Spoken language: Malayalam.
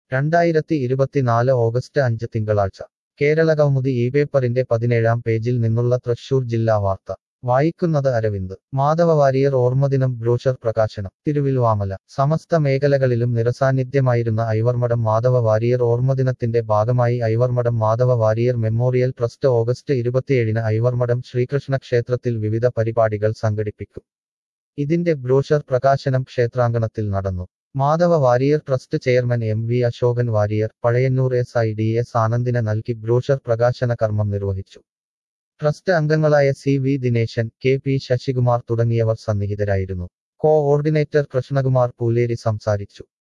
രണ്ടായിരത്തി ഇരുപത്തിനാല് ഓഗസ്റ്റ് അഞ്ച് തിങ്കളാഴ്ച കേരളകൗമുദി ഈ പേപ്പറിന്റെ പതിനേഴാം പേജിൽ നിന്നുള്ള തൃശൂർ ജില്ലാ വാർത്ത വായിക്കുന്നത് അരവിന്ദ് മാധവ വാരിയർ ഓർമ്മദിനം ബ്രോഷർ പ്രകാശനം തിരുവിൽവാമല സമസ്ത മേഖലകളിലും നിറസാന്നിധ്യമായിരുന്ന ഐവർമഠം മാധവ വാരിയർ ഓർമ്മദിനത്തിന്റെ ഭാഗമായി Ivarmadom Madhava Warrier memorial trust August ഇരുപത്തിയേഴിന് ഐവർമഠം ശ്രീകൃഷ്ണ ക്ഷേത്രത്തിൽ വിവിധ പരിപാടികൾ സംഘടിപ്പിക്കും ഇതിന്റെ ബ്രോഷർ പ്രകാശനം ക്ഷേത്രാങ്കണത്തിൽ നടന്നു Madhava Warrier trust chairman M V Asokan Warrier Pazhayannur S I D S ആനന്ദിനെ നൽകി ബ്രോഷർ പ്രകാശന കർമ്മം നിർവഹിച്ചു ട്രസ്റ്റ് അംഗങ്ങളായ C V Dineshan K P Sasikumar തുടങ്ങിയവർ സന്നിഹിതരായിരുന്നു കോഓർഡിനേറ്റർ കൃഷ്ണകുമാർ പൂലേരി സംസാരിച്ചു